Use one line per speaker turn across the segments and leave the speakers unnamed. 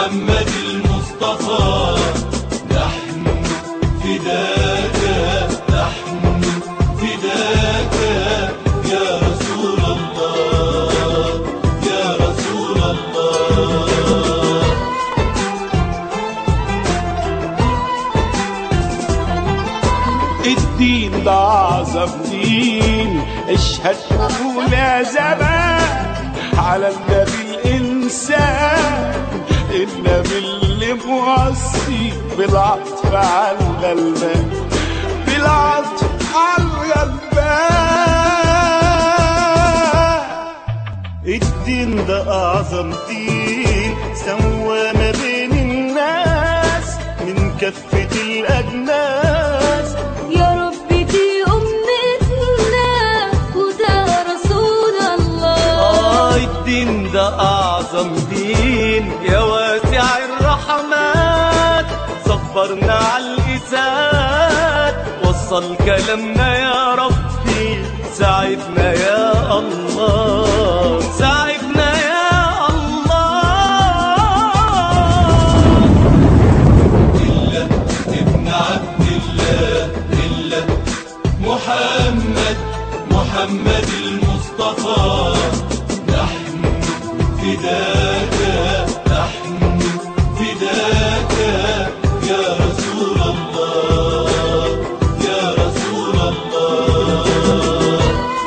محمد المصطفى نحن فداك نحن فداك يا رسول الله يا رسول الله
الدين ده أعظم دين اشهد قبول يا زمان على النبي الإنسان النبي اللي موصي بالعطف على الغلبان بالعطف على الغلبان
الدين ده أعظم دين سوى ما بين الناس من كافة الأجناس
يا رب دي أمتنا وده رسول الله
آه الدين ده أعظم دين يا واسع الرحمات صبرنا على الإساءات وصل كلامنا يا ربي ساعدنا يا الله ساعدنا يا الله
إلا ابن عبد الله إلا محمد محمد المصطفى نحن فداك نحن فداك يا رسول الله يا رسول الله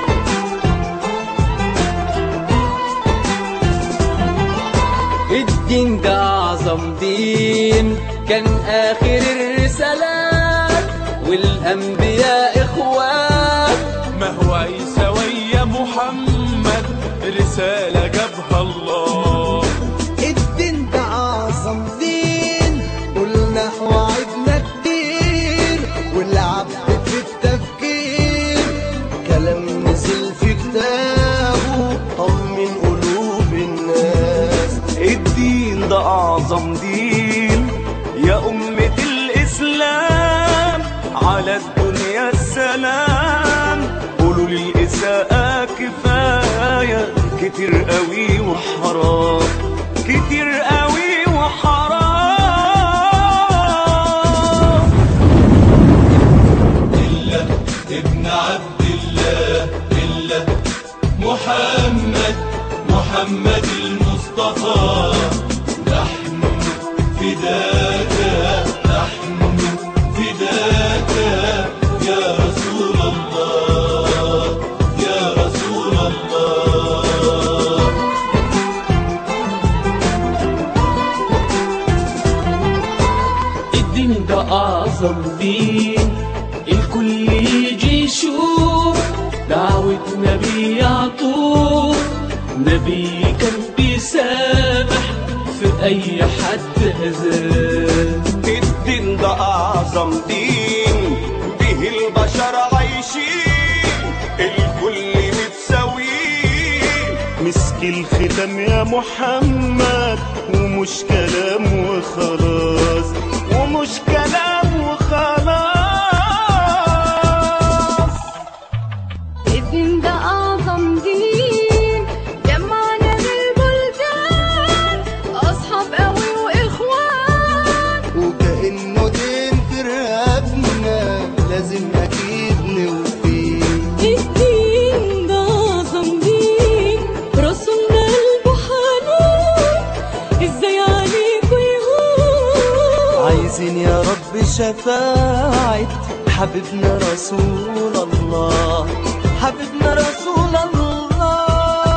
الدين ده أعظم دين كان آخر الرسالات والأنبياء إخوات
ما هو عيسى ويا محمد رسالة جابها الله
الدين ده أعظم دين قلنا وعدنا كتير والعبد في التفكير كلام نزل في كتابه طمن قلوب الناس
الدين ده أعظم دين يا أمة الإسلام على الدنيا السلام قولوا للإساءة كفاية كتير قوي وحرام كتير قوي وحرام
إلا ابن عبد الله إلا محمد محمد المصطفى نحن فداك نحن فداك يا رسول الله يا رسول الله
الدين ده أعظم دين الكل يجي يشوف دعوة نبي يعطوه نبي كان بيسامح في أي حد أذاه
الدين ده أعظم دين به البشر عايشين الكل متساويين مسك الختام يا محمد ومش كلام وخلاص ومش كلام وخلاص
الدين ده أعظم دين جمعنا بالبلدان أصحاب قوي وإخوان
وكأنه دين في رقبنا لازم أكيد نوفيه
الدين ده أعظم دين رسولنا قلبه حنون إزاي عليكوا يهون
عايزين يا رب شفاعة حبيبنا رسول الله حبيبنا رسول الله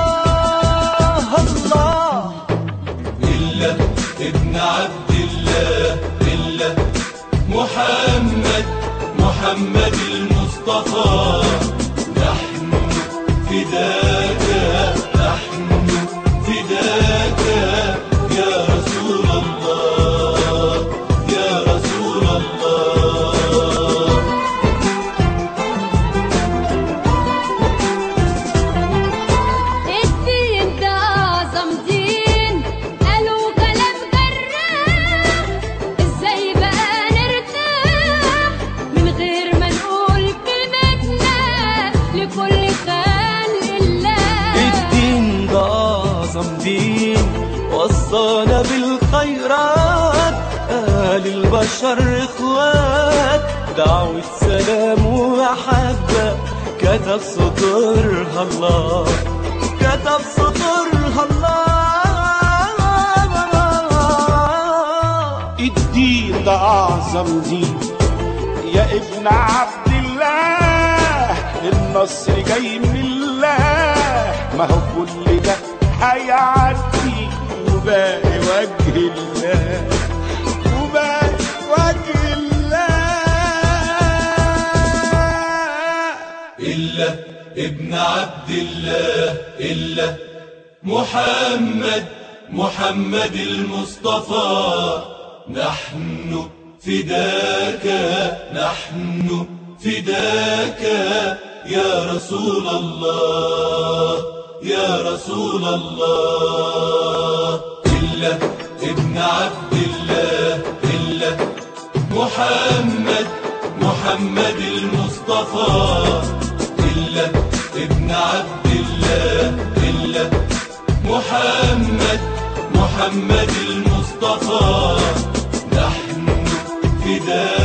الله
إلا ابن عبد الله إلا محمد محمد المصطفى نحن فداك نحن فداك يا رسول الله يا رسول الله
الدين ده أعظم دين قالوا كلام جراح إزاي بقى نرتاح من غير ما نقول كلمتنا لكل خلق الله
الدين ده أعظم دين وصانا بالخير فطرات قال البشر اخوات دعوة سلام ومحبة كتب سطرها الله كتب سطرها الله
الدين ده أعظم دين يا ابن عبد الله النصر جاي من الله ما هو كل ده هيعدي وباقي وجه الله وباقي وجه الله
إلا ابن عبد الله إلا محمد محمد المصطفى نحن فداك نحن فداك يا رسول الله يا رسول الله إلا ابن عبد الله إلا محمد محمد المصطفى إلا ابن عبد الله إلا محمد محمد المصطفى نحن فداك